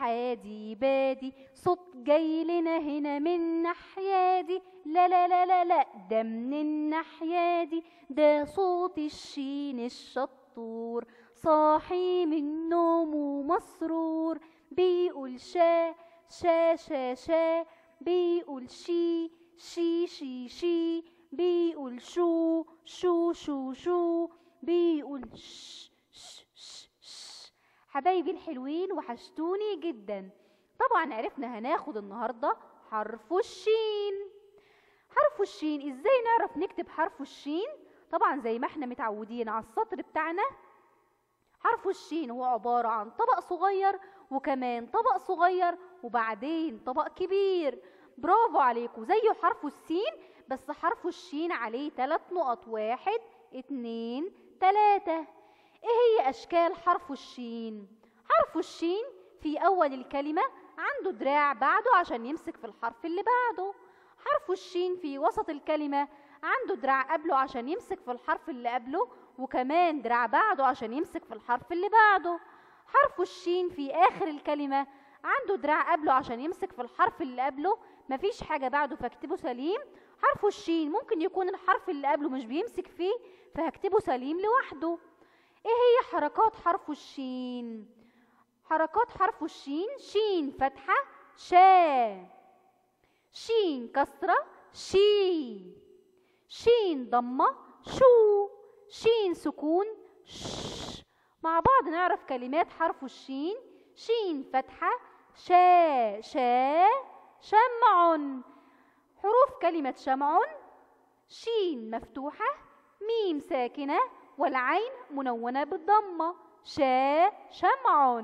حادي بادي صوت جاي لنا هنا من ناحية دي لا لا لا لا لا ده من الناحية دي ده صوت الشين الشطور صاحي من نومه مسرور بيقول شا شا شا شا بيقول شي شي شي شي بيقول شو شو شو شو بيقول ش ش ش ش حبايبي الحلوين وحشتوني جدا طبعا عرفنا هناخد النهارده حرف الشين حرف الشين ازاي نعرف نكتب حرف الشين طبعا زي ما احنا متعودين على السطر بتاعنا حرف الشين هو عبارة عن طبق صغير وكمان طبق صغير وبعدين طبق كبير برافو عليكم زيه حرف السين بس حرف الشين عليه ثلاث نقط واحد اتنين تلاتة ايه هي اشكال حرف الشين حرف الشين في اول الكلمة عنده دراع بعده عشان يمسك في الحرف اللي بعده حرف الشين في وسط الكلمة عنده دراع قبله عشان يمسك في الحرف اللي قبله وكمان دراع بعده عشان يمسك في الحرف اللي بعده حرف الشين في آخر الكلمة عنده دراع قبله عشان يمسك في الحرف اللي قبله مفيش حاجة بعده فاكتبه سليم حرف الشين ممكن يكون الحرف اللي قبله مش بيمسك فيه فهكتبه سليم لوحده ايه هي حركات حرف الشين حركات حرف الشين شين فتحة شا شين كسرة شي شين ضمة شو شين سكون ش مع بعض نعرف كلمات حرف الشين شين فتحة شا شا شمع حروف كلمة شمع شين مفتوحة ميم ساكنة والعين منونة بالضمة شا شمع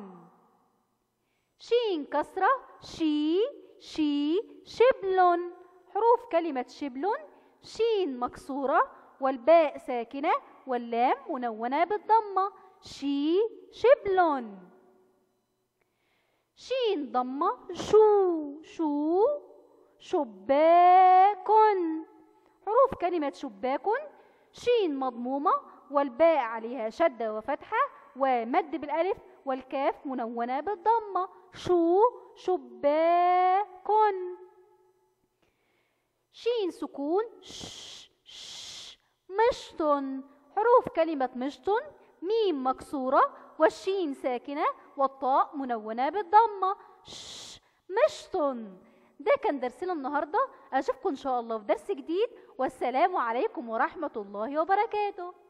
شين كسرة شي شي شبل حروف كلمة شبل شين مكسورة والباء ساكنة واللام منونة بالضمة شي شبل شين ضمة شو شو شباك حروف كلمة شباك شين مضمومة والباء عليها شدة وفتحة ومد بالألف والكاف منونة بالضمة شو شباك شين سكون ش ش مشط حروف كلمة مشط ميم مكسورة والشين ساكنة والطاء منونة بالضمة ش مشط ده كان درسنا النهاردة أشوفكم إن شاء الله في درس جديد والسلام عليكم ورحمة الله وبركاته